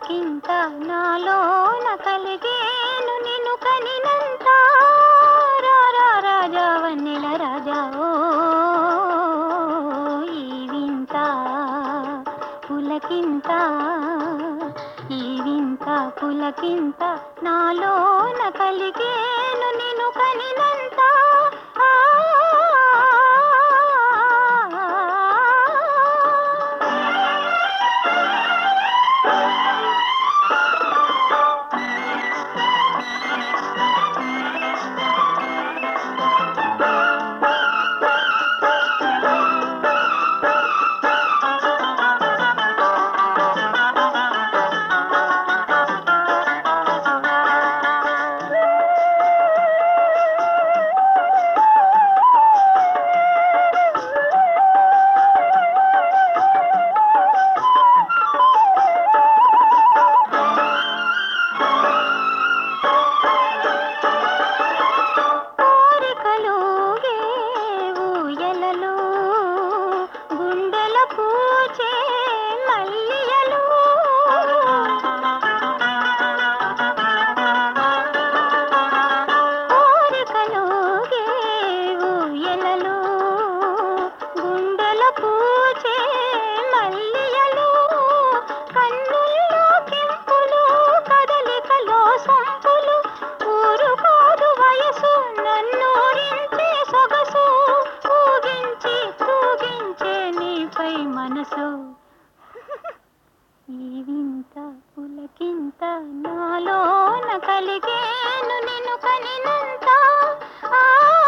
పులకింత నాలోన కలిగేను నిన్ను కనినంత రారా రాజా వన్నెల రాజా ఓ ఈ వింత పులకింత ఈ వింత పులకింత నాలోన కలిగేను నిన్ను కనినంత ఆ కోరికలు ఊయలలు గుండెల పూచే మల్లియలు కోరికలు ఊయలలు గుండెల పూచే మల్లియలు కన్నుల్లో కెంపులు కదలికలో సంపులు ఊరుకోదు వయసు నన్నూరించే సొగసు ఊగించి తూగించే నీపై మనసు ఈ వింత పులకింత నాలోన కలిగేను నిన్ను కనినంత ఆ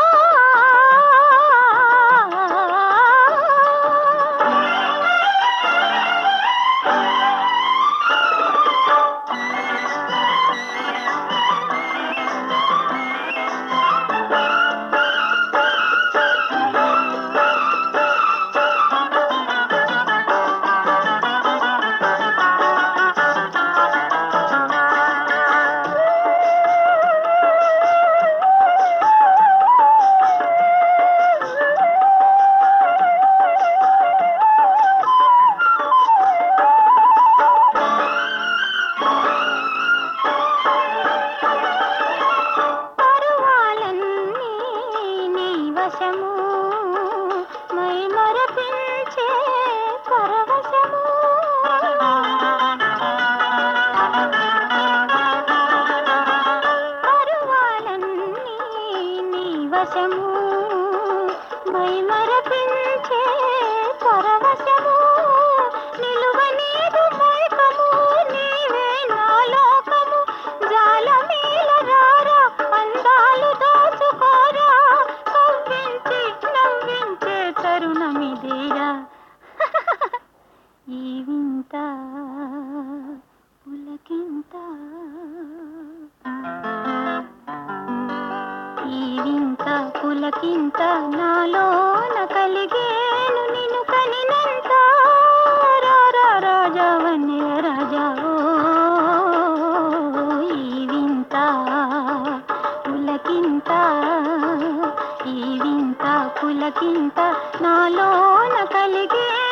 పరువాలన్నీ నీ వశము మై మరపించే పరవశము పరువాలన్నీ నీ వశము మై మరపించే పరవశము నిలువ నీదు మైకము నీవే నా లోకము జాలమీల రారా అందాలు దోచుకోరా కవ్వించి నవ్వించే తరుణమిదేరా ఈ వింత పులకింత ఈ వింత పులకింత నాలోన కలిగేను నిన్ను కనినంత రారా రాజా వన్నెల రాజా ఓ ఈ వింత పులకింత ఈ వింత పులకింత నాలోన కలిగే